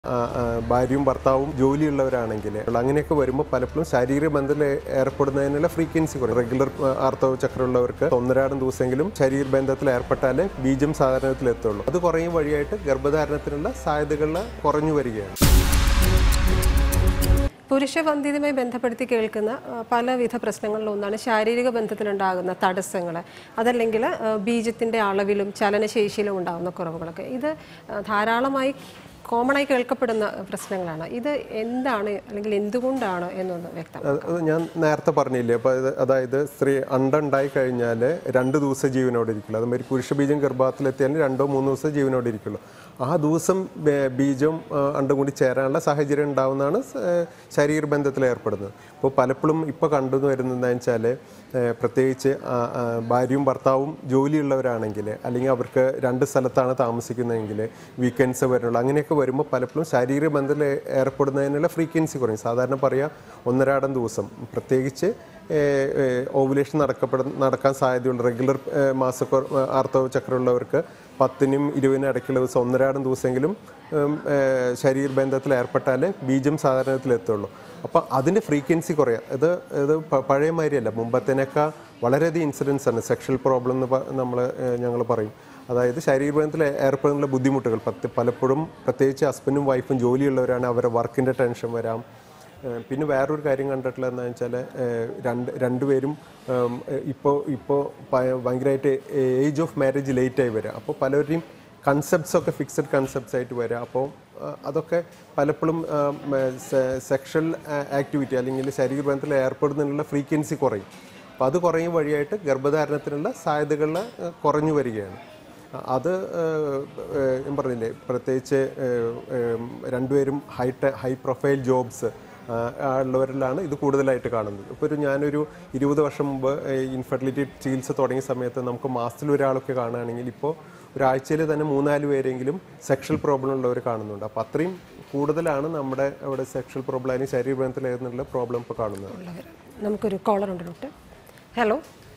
ആ, ആ, ഭാര്യയും ഭർത്താവും ജോലിയുള്ളവരാണെങ്കിൽ അങ്ങനെയൊക്കെ വരുമ്പോൾ പലപ്പോഴും ശാരീരിക ബന്ധത്തിൽ ഏർപ്പെടുന്നതിനുള്ള ഫ്രീക്വൻസി കുറയും റെഗുലർ ആർത്തവ ചക്രമുള്ളവർക്ക് ഒന്നരാടം ദിവസമെങ്കിലും ശരീര ബന്ധത്തിൽ ഏർപ്പെട്ടാലേ ബീജം സാധാരണത്തിൽ എത്തുള്ളൂ അത് കുറയും വഴിയായിട്ട് ഗർഭധാരണത്തിനുള്ള സാധ്യതകൾ കുറഞ്ഞു വരികയാണ് പുരുഷവന്ധ്യതയുമായി ബന്ധപ്പെടുത്തി കേൾക്കുന്ന ആ, പലവിധ പ്രശ്നങ്ങളിലൊന്നാണ് ശാരീരിക ബന്ധത്തിലുണ്ടാകുന്ന തടസ്സങ്ങൾ അതല്ലെങ്കിൽ ആ, ബീജത്തിൻ്റെ അളവിലും ചലനശേഷിയിലും ഉണ്ടാകുന്ന കുറവുകളൊക്കെ ഇത് ആ, ധാരാളമായി കോമൺ ആയി കേൾക്കപ്പെടുന്ന പ്രശ്നങ്ങളാണ് ഇത് എന്താണ് അല്ലെങ്കിൽ എന്തുകൊണ്ടാണ് എന്നൊന്ന് വ്യക്തം അത് അത് ഞാൻ നേരത്തെ പറഞ്ഞില്ലേ അപ്പോൾ ഇത് അതായത് സ്ത്രീ അണ്ടുണ്ടായി കഴിഞ്ഞാൽ രണ്ട് ദിവസം ജീവനോടെ ഇരിക്കുള്ളൂ അതുമാതിരി പുരുഷ ബീജം ഗർഭത്തിലെത്തിയാൽ രണ്ടോ മൂന്നോ ദിവസം ജീവനോടെ ഇരിക്കുള്ളൂ ആ ദിവസം ബേ- ബീജം ആ, അണ്ടും കൂടി ചേരാനുള്ള സാഹചര്യം ഉണ്ടാവുന്നതാണ് സ- ഏ, ശരീര ബന്ധത്തിൽ ഏർപ്പെടുന്നത് അപ്പോൾ പലപ്പോഴും ഇപ്പോൾ കണ്ടു വരുന്നത് എന്താണെന്ന് വെച്ചാൽ പ്രത്യേകിച്ച് ആ, ആ, ഭാര്യയും ഭർത്താവും ജോലിയുള്ളവരാണെങ്കിൽ അല്ലെങ്കിൽ അവർക്ക് രണ്ട് സ്ഥലത്താണ് താമസിക്കുന്നതെങ്കിൽ വീക്കെൻഡ്സ് വരുന്നുള്ളൂ അങ്ങനെയൊക്കെ വരുമ്പോൾ പലപ്പോഴും ശാരീരിക ബന്ധത്തിൽ ഏർപ്പെടുന്നതിനുള്ള ഫ്രീക്വൻസി കുറയും സാധാരണ പറയാം ഒന്നരാടം ദിവസം പ്രത്യേകിച്ച് ഓവുലേഷൻ നടക്കപ്പെടുന്ന നടക്കാൻ സാധ്യതയുള്ള റെഗുലർ മാസ ആർത്തവ ചക്രമുള്ളവർക്ക് പത്തിനും ഇരുപതിനും ഇടയ്ക്കുള്ള ദിവസം ഒന്നരാടം ദിവസമെങ്കിലും ഉം, ഏഹ്, ശരീര ബന്ധത്തിൽ ഏർപ്പെട്ടാലേ ബീജം സാധാരണത്തിൽ എത്തുള്ളൂ അപ്പോൾ അതിൻ്റെ ഫ്രീക്വൻസി കുറയാം ഇത് ഇത് പ- പഴയ മാതിരിയല്ല മുമ്പത്തേനൊക്കെ വളരെയധികം ഇൻസിഡൻസ് ആണ് സെക്ഷൽ പ്രോബ്ലം എന്ന് നമ്മൾ ഞങ്ങൾ പറയും അതായത് ശരീരബന്ധത്തിൽ ഏർപ്പെടുന്ന ബുദ്ധിമുട്ടുകൾ പത്ത് പലപ്പോഴും പ്രത്യേകിച്ച് ഹസ്ബൻഡും വൈഫും ജോലിയുള്ളവരാണ് അവരുടെ വർക്കിൻ്റെ ടെൻഷൻ വരാം ഏഹ് പിന്നെ വേറൊരു കാര്യം കണ്ടിട്ടുള്ളത് എന്താണെന്ന് വെച്ചാൽ രണ്ട് രണ്ടുപേരും ഇപ്പോൾ ഇപ്പോൾ ഭയങ്കരമായിട്ട് ഏജ് ഓഫ് മാരേജ് ലേറ്റ് ആയി വരിക അപ്പോൾ പലരുടെയും കൺസെപ്റ്റ്സ് ഒക്കെ ഫിക്സഡ് കൺസെപ്റ്റ്സ് ആയിട്ട് വരിക അപ്പോൾ ഏഹ് അതൊക്കെ പലപ്പോഴും സെക്ഷൽ ആക്ടിവിറ്റി അല്ലെങ്കിൽ ശരീരബന്ധത്തിൽ ഏർപ്പെടുന്നതിനുള്ള ഫ്രീക്വൻസി കുറയും അപ്പോൾ അത് കുറയും വഴിയായിട്ട് ഗർഭധാരണത്തിനുള്ള സാധ്യതകൾ കുറഞ്ഞു വരികയാണ് അത് ഏഹ്, ഏഹ്, ഞാൻ പറഞ്ഞില്ലേ പ്രത്യേകിച്ച് ഏഹ്, ഏഹ്, രണ്ടുപേരും ഹൈ ഹൈ പ്രൊഫൈൽ ജോബ്സ് ഉള്ളവരിലാണ് ഇത് കൂടുതലായിട്ട് കാണുന്നത് ഇപ്പോൾ ഒരു ഞാനൊരു ഇരുപത് വർഷം മുമ്പ് ഇൻഫെർട്ടിലിറ്റി ചികിത്സ തുടങ്ങിയ സമയത്ത് നമുക്ക് മാസത്തിൽ ഒരാളൊക്കെ കാണുകയാണെങ്കിൽ ഇപ്പോൾ ഒരാഴ്ചയിൽ തന്നെ മൂന്നാല് പേരെങ്കിലും സെക്ഷൽ പ്രോബ്ലം ഉള്ളവർ കാണുന്നുണ്ട് അപ്പോൾ അത്രയും കൂടുതലാണ് നമ്മുടെ അവിടെ സെക്ഷൽ പ്രോബ്ലം അല്ലെങ്കിൽ ശരീരബന്ധത്തിലേന്നുള്ള പ്രോബ്ലം ഇപ്പോൾ കാണുന്നത് ഉള്ളവർ നമുക്കൊരു കോളർ ഉണ്ട് ഡോക്ടർ ഹലോ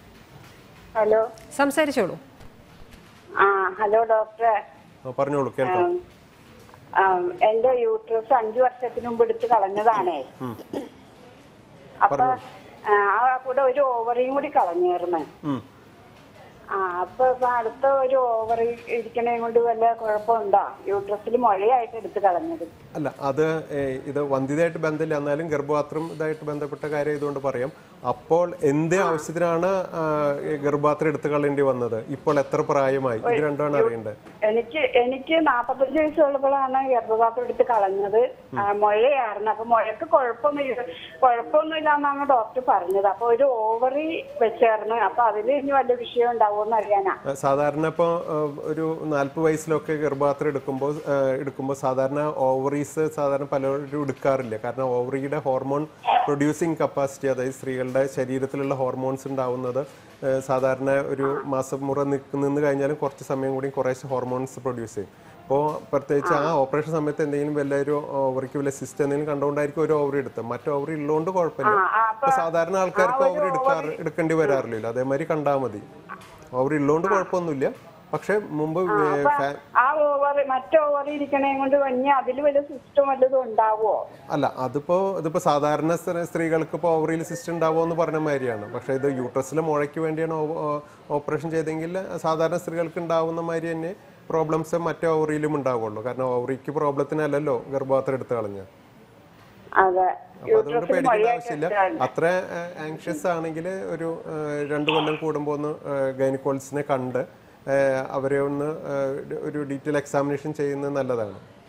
ഹലോ സംസാരിച്ചോളൂ ആ ഹലോ ഡോക്ടറെ ആ, പറഞ്ഞോളൂ കേൾക്കാം ഉം, ഉം, എന്റെ യൂട്രസ് അഞ്ചു വർഷത്തിന് മുമ്പ് എടുത്ത് കളഞ്ഞതാണേ അപ്പൊ ആ, ആ കൂടെ ഒരു ഓവറിയും കൂടി കളഞ്ഞേർന്ന് ഉം. ആ അപ്പൊ ഇപ്പൊ അടുത്ത ഒരു ഓവറി ഇരിക്കണേ കൊണ്ട് വല്ല കുഴപ്പമുണ്ടോ യൂട്രസിൽ മുഴയായിട്ട് എടുത്ത് കളഞ്ഞത് അല്ല അത് ഏഹ്, ഇത് വന്ധ്യതയായിട്ട് ബന്ധമില്ല എന്നാലും ഗർഭപാത്രം ഇതായിട്ട് ബന്ധപ്പെട്ട കാര്യം ഇതുകൊണ്ട് പറയാം അപ്പോൾ എന്ത് ആവശ്യത്തിനാണ് ആ, ഈ ഗർഭപാത്രം എടുത്തു കളയേണ്ടി വന്നത് ഇപ്പോൾ എത്ര പ്രായമായി ഇത് രണ്ടാണ് അറിയേണ്ടത് എനിക്ക് എനിക്ക് നാപ്പത്തഞ്ച് വയസ്സുള്ളപ്പോഴാണ് ഗർഭപാത്രം എടുത്ത് കളഞ്ഞത് ആ, മുഴയായിരുന്നു അപ്പൊ മുഴക്ക് കുഴപ്പമൊന്നുമില്ല കുഴപ്പമൊന്നുമില്ല എന്നാണ് ഡോക്ടർ പറഞ്ഞത് അപ്പൊ ഒരു ഓവറി വെച്ചായിരുന്നു അപ്പൊ അതിൽ ഇനി വല്ല വിഷയം ഉണ്ടാവുമെന്ന് അറിയാനാ ആ, സാധാരണ ഇപ്പോൾ ഒരു നാൽപ്പത് വയസ്സിലൊക്കെ ഗർഭപാത്രം എടുക്കുമ്പോൾ ആ, എടുക്കുമ്പോൾ സാധാരണ ഓവറീസ് സാധാരണ പലരും എടുക്കാറില്ല കാരണം ഓവറിയുടെ ഹോർമോൺ പ്രൊഡ്യൂസിങ് കപ്പാസിറ്റി അതായത് സ്ത്രീകളുടെ ശരീരത്തിലുള്ള ഹോർമോൺസ് ഉണ്ടാവുന്നത് ആ, സാധാരണ ഒരു മാസം മുറ നിക്ക് നിന്ന് കഴിഞ്ഞാലും കുറച്ച് സമയം കൂടി കുറേശ്ശെ ഹോർമോൺസ് പ്രൊഡ്യൂസ് ചെയ്യും അപ്പോൾ പ്രത്യേകിച്ച് ആ ഓപ്പറേഷൻ സമയത്ത് എന്തെങ്കിലും വല്ല ഒരു ഓവറിക്ക് വല്ല സിസ്റ്റം എന്തെങ്കിലും കണ്ടുകൊണ്ടായിരിക്കും ഒരു ഓവറി എടുത്തത് മറ്റു ഓവറി ഉള്ളതുകൊണ്ട് കുഴപ്പമില്ല അപ്പോൾ സാധാരണ ആൾക്കാർക്ക് ഓവറി എടുക്കാറ് എടുക്കേണ്ടി വരാറില്ലല്ലോ അതേമാതിരി കണ്ടാൽ മതി ഓവറി ഉള്ളതുകൊണ്ട് കുഴപ്പമൊന്നുമില്ല പക്ഷെ മുമ്പ് ഏ, ഫാ- ആ ഓവർ മറ്റേ ഓവർ ഇരിക്കണേ കൊണ്ട് ഇനി അതിൽ വല്ല സിസ്റ്റം വല്ലതും ഉണ്ടാവോ അല്ല അതിപ്പോ ഇതിപ്പോ സാധാരണ സ്ത്രീ- സ്ത്രീകൾക്ക് ഇപ്പോൾ ഓവറിയിൽ സിസ്റ്റം ഉണ്ടാവുമോ എന്ന് പറഞ്ഞ മാതിരിയാണ് പക്ഷേ ഇത് യൂട്രസിലെ മുഴയ്ക്ക് വേണ്ടിയാണ് ഓ- ഓ- ഓപ്പറേഷൻ ചെയ്തെങ്കിൽ സാധാരണ സ്ത്രീകൾക്ക് ഉണ്ടാവുന്ന മാതിരി തന്നെ പ്രോബ്ലംസ് മറ്റേ ഓവറിയിലും ഉണ്ടാവുള്ളൂ കാരണം ഓവറിക്ക് പ്രോബ്ലത്തിനല്ലല്ലോ ഗർഭപാത്രം എടുത്ത് കളഞ്ഞത് അതെ അപ്പൊ അതുകൊണ്ട് പേടിക്കേണ്ട ആവശ്യമില്ല അത്ര ആങ്ഷ്യസ് ആണെങ്കിൽ ഒരു ആ, രണ്ട് കൊല്ലം കൂടുമ്പോൾ ഒന്ന് ഗൈനക്കോളജിസ്റ്റിനെ കണ്ട് ആ, അവരെ ഒന്ന് ആ, ഒരു ഡീറ്റെയിൽ എക്സാമിനേഷൻ ചെയ്യുന്നത് നല്ലതാണ്